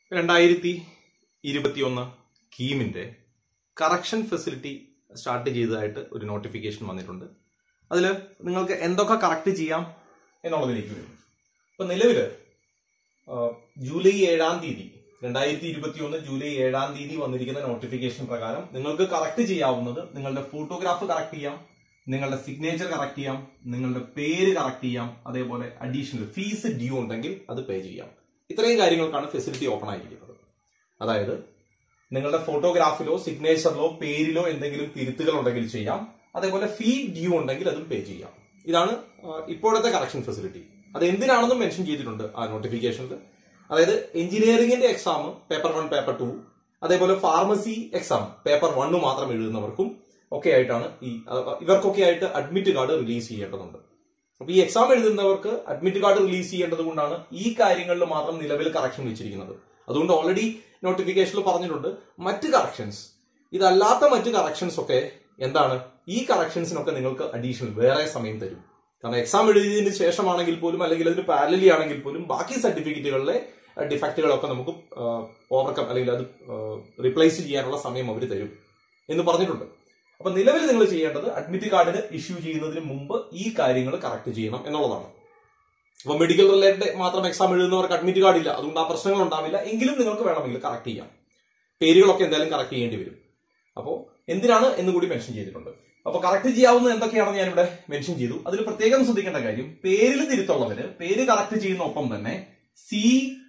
രണ്ടായിരത്തി ഇരുപത്തിയൊന്ന് കീമിന്റെ correction facility start ചെയ്തതായിട്ട് ഒരു നോട്ടിഫിക്കേഷൻ വന്നിട്ടുണ്ട് അതിൽ നിങ്ങൾക്ക് എന്തൊക്കെ കറക്റ്റ് ചെയ്യാം എന്നുള്ളതിലേക്ക് വരും ഇപ്പൊ നിലവില് ആ, ജൂലൈ ഏഴാം തീയതി രണ്ടായിരത്തി ഇരുപത്തി ഒന്ന് ജൂലൈ ഏഴാം തീയതി വന്നിരിക്കുന്ന നോട്ടിഫിക്കേഷൻ പ്രകാരം നിങ്ങൾക്ക് കറക്റ്റ് ചെയ്യാവുന്നത് നിങ്ങളുടെ ഫോട്ടോഗ്രാഫ് കറക്റ്റ് ചെയ്യാം നിങ്ങളുടെ സിഗ്നേച്ചർ കറക്റ്റ് ചെയ്യാം നിങ്ങളുടെ പേര് കറക്റ്റ് ചെയ്യാം അതേപോലെ അഡീഷണൽ ഫീസ് ഡ്യൂ ഉണ്ടെങ്കിൽ അത് പേ ചെയ്യാം ഇത്രയും കാര്യങ്ങൾക്കാണ് ഫെസിലിറ്റി ഓപ്പൺ ആയിരിക്കുന്നത് അതായത് നിങ്ങളുടെ ഫോട്ടോഗ്രാഫിലോ സിഗ്നേച്ചറിലോ പേരിലോ എന്തെങ്കിലും തിരുത്തുകൾ ഉണ്ടെങ്കിൽ ചെയ്യാം അതേപോലെ ഫീ ഡ്യൂ ഉണ്ടെങ്കിൽ അതും പേ ചെയ്യാം ഇതാണ് ആ, ഇപ്പോഴത്തെ കറക്ഷൻ ഫെസിലിറ്റി അത് എന്തിനാണെന്നും മെൻഷൻ ചെയ്തിട്ടുണ്ട് ആ നോട്ടിഫിക്കേഷനിൽ അതായത് എഞ്ചിനീയറിംഗിന്റെ exam paper one paper two അതേപോലെ ഫാർമസി എക്സാം പേപ്പർ വണ്ണ് മാത്രം എഴുതുന്നവർക്കും ഒക്കെ ആയിട്ടാണ് ഈ ആ, ഇവർക്കൊക്കെ ആയിട്ട് അഡ്മിറ്റ് കാർഡ് റിലീസ് ചെയ്യേണ്ടതുണ്ട് അപ്പൊ ഈ എക്സാം എഴുതുന്നവർക്ക് അഡ്മിറ്റ് കാർഡ് റിലീസ് ചെയ്യേണ്ടത് കൊണ്ടാണ് ഈ കാര്യങ്ങളിൽ മാത്രം നിലവിൽ കറക്ഷൻ വെച്ചിരിക്കുന്നത് അതുകൊണ്ട് ഓൾറെഡി നോട്ടിഫിക്കേഷനിൽ പറഞ്ഞിട്ടുണ്ട് മറ്റ് കറക്ഷൻസ് ഇതല്ലാത്ത മറ്റ് കറക്ഷൻസ് ഒക്കെ എന്താണ് ഈ കറക്ഷൻസിനൊക്കെ നിങ്ങൾക്ക് അഡീഷണൽ വേറെ സമയം തരും കാരണം എക്സാം എഴുതിയതിന് ശേഷമാണെങ്കിൽ പോലും അല്ലെങ്കിൽ അതിന് പാരലി ആണെങ്കിൽ പോലും ബാക്കി സർട്ടിഫിക്കറ്റുകളിലെ ഡിഫക്റ്റുകളൊക്കെ നമുക്ക് ഓവർകം അല്ലെങ്കിൽ അത് റിപ്ലേസ് ചെയ്യാനുള്ള സമയം അവർ തരും എന്ന് പറഞ്ഞിട്ടുണ്ട് അപ്പൊ നിലവിൽ നിങ്ങൾ ചെയ്യേണ്ടത് അഡ്മിറ്റ് കാർഡിന് ഇഷ്യൂ ചെയ്യുന്നതിന് മുമ്പ് ഈ കാര്യങ്ങൾ കറക്റ്റ് ചെയ്യണം എന്നുള്ളതാണ് അപ്പൊ മെഡിക്കൽ റിലേറ്റഡ് മാത്രം എക്സാം എഴുതുന്നവർക്ക് അഡ്മിറ്റ് കാർഡ് ഇല്ല അതുകൊണ്ട് ആ പ്രശ്നങ്ങൾ ഉണ്ടാവില്ല എങ്കിലും നിങ്ങൾക്ക് വേണമെങ്കിൽ കറക്റ്റ് ചെയ്യാം പേരുകളൊക്കെ എന്തായാലും കറക്റ്റ് ചെയ്യേണ്ടി വരും അപ്പോൾ എന്തിനാണ് എന്ന് കൂടി മെൻഷൻ ചെയ്തിട്ടുണ്ട് അപ്പൊ കറക്റ്റ് ചെയ്യാവുന്ന എന്തൊക്കെയാണെന്ന് ഞാൻ ഇവിടെ മെൻഷൻ ചെയ്തു അതിൽ പ്രത്യേകം ശ്രദ്ധിക്കേണ്ട കാര്യം പേരിൽ തിരുത്തുള്ളവര് പേര് കറക്റ്റ് ചെയ്യുന്ന ഒപ്പം തന്നെ C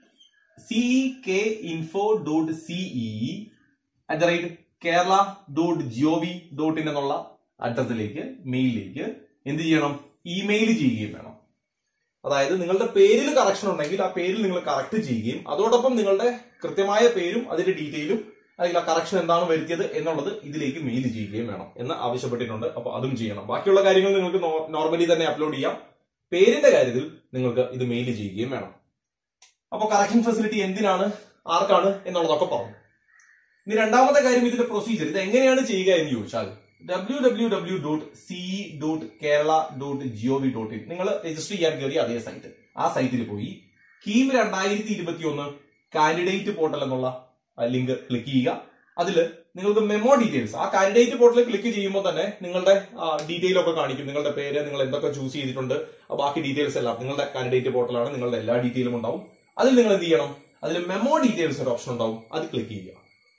C K info dot CE at the rate Kerala dot GOV dot in എന്നുള്ള അഡ്രസ്സിലേക്ക് മെയിലിലേക്ക് എന്ത് ചെയ്യണം ഇമെയിൽ ചെയ്യുകയും വേണം അതായത് നിങ്ങളുടെ പേരിൽ കറക്ഷൻ ഉണ്ടെങ്കിൽ ആ പേരിൽ നിങ്ങൾ കറക്റ്റ് ചെയ്യുകയും അതോടൊപ്പം നിങ്ങളുടെ കൃത്യമായ പേരും അതിന്റെ ഡീറ്റെയിലും അല്ലെങ്കിൽ ആ കറക്ഷൻ എന്താണ് വരുത്തിയത് എന്നുള്ളത് ഇതിലേക്ക് മെയിൽ ചെയ്യുകയും വേണം എന്ന് ആവശ്യപ്പെട്ടിട്ടുണ്ട് അപ്പൊ അതും ചെയ്യണം ബാക്കിയുള്ള കാര്യങ്ങൾ നിങ്ങൾക്ക് നോർമലി തന്നെ അപ്ലോഡ് ചെയ്യാം പേരിന്റെ കാര്യത്തിൽ നിങ്ങൾക്ക് ഇത് മെയിൽ ചെയ്യുകയും വേണം അപ്പൊ കറക്ഷൻ ഫെസിലിറ്റി എന്തിനാണ് ആർക്കാണ് എന്നുള്ളതൊക്കെ പറഞ്ഞു ഇനി രണ്ടാമത്തെ കാര്യം ഇതിന്റെ പ്രൊസീജിയർ ഇത് എങ്ങനെയാണ് ചെയ്യുക എന്ന് ചോദിച്ചാൽ W W W dot C dot Kerala dot GOV dot in നിങ്ങൾ രജിസ്റ്റർ ചെയ്യാൻ കയറിയ അതേ സൈറ്റ് ആ സൈറ്റിൽ പോയി കീം രണ്ടായിരത്തി ഇരുപത്തി ഒന്ന് കാൻഡിഡേറ്റ് പോർട്ടൽ എന്നുള്ള ലിങ്ക് ക്ലിക്ക് ചെയ്യുക അതിൽ നിങ്ങൾക്ക് മെമ്മോ ഡീറ്റെയിൽസ് ആ കാൻഡിഡേറ്റ് പോർട്ടൽ ക്ലിക്ക് ചെയ്യുമ്പോൾ തന്നെ നിങ്ങളുടെ ഡീറ്റെയിൽ ഒക്കെ കാണിക്കും നിങ്ങളുടെ പേര് നിങ്ങൾ എന്തൊക്കെ ചൂസ് ചെയ്തിട്ടുണ്ട് ആ ബാക്കി ഡീറ്റെയിൽസ് എല്ലാം നിങ്ങളുടെ കാൻഡിഡേറ്റ് പോർട്ടലാണ് നിങ്ങളുടെ എല്ലാ ഡീറ്റെയിലും ഉണ്ടാവും അതിൽ നിങ്ങൾ എന്ത് ചെയ്യണം അതിൽ മെമ്മോ ഡീറ്റെയിൽസ് ഒരു ഓപ്ഷൻ ഉണ്ടാവും അത് ക്ലിക്ക് ചെയ്യുക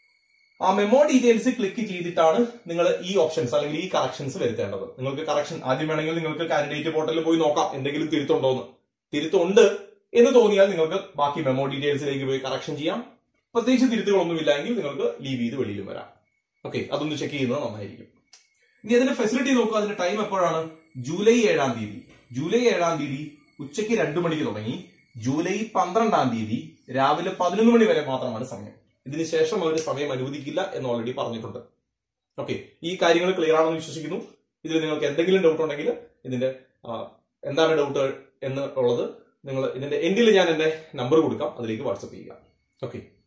ആ മെമ്മോ ഡീറ്റെയിൽസ് ക്ലിക്ക് ചെയ്തിട്ടാണ് നിങ്ങൾ ഈ ഓപ്ഷൻസ് അല്ലെങ്കിൽ ഈ കറക്ഷൻസ് വരുത്തേണ്ടത് നിങ്ങൾക്ക് കറക്ഷൻ ആദ്യം വേണമെങ്കിൽ നിങ്ങൾക്ക് കാൻഡിഡേറ്റ് പോർട്ടലിൽ പോയി നോക്കാം എന്തെങ്കിലും തിരുത്തുണ്ടോ എന്ന് തിരുത്തുണ്ട് എന്ന് തോന്നിയാൽ നിങ്ങൾക്ക് ബാക്കി മെമ്മോ ഡീറ്റെയിൽസിലേക്ക് പോയി കറക്ഷൻ ചെയ്യാം പ്രത്യേകിച്ച് തിരുത്തുകളൊന്നുമില്ല എങ്കിൽ നിങ്ങൾക്ക് ലീവ് ചെയ്ത് വെളിയിലും വരാം ഓക്കെ അതൊന്ന് ചെക്ക് ചെയ്യുന്നത് നന്നായിരിക്കും ഇനി അതിന്റെ ഫെസിലിറ്റി നോക്കുക അതിന്റെ ടൈം എപ്പോഴാണ് ജൂലൈ ഏഴാം തീയതി ജൂലൈ ഏഴാം തീയതി ഉച്ചയ്ക്ക് രണ്ടു മണിക്ക് തുടങ്ങി ജൂലൈ പന്ത്രണ്ടാം തീയതി രാവിലെ പതിനൊന്ന് മണി വരെ മാത്രമാണ് സമയം ഇതിന് ശേഷം അവർ സമയം അനുവദിക്കില്ല എന്ന് ഓൾറെഡി പറഞ്ഞിട്ടുണ്ട് ഓക്കെ ഈ കാര്യങ്ങൾ ക്ലിയർ ആണെന്ന് വിശ്വസിക്കുന്നു ഇതിൽ നിങ്ങൾക്ക് എന്തെങ്കിലും ഡൗട്ട് ഉണ്ടെങ്കിൽ ഇതിന്റെ ആ, എന്താണ് ഡൗട്ട് എന്ന് ഉള്ളത് നിങ്ങൾ ഇതിന്റെ എൻഡിൽ ഞാൻ എന്റെ നമ്പർ കൊടുക്കാം അതിലേക്ക് വാട്സപ്പ് ചെയ്യുക ഓക്കെ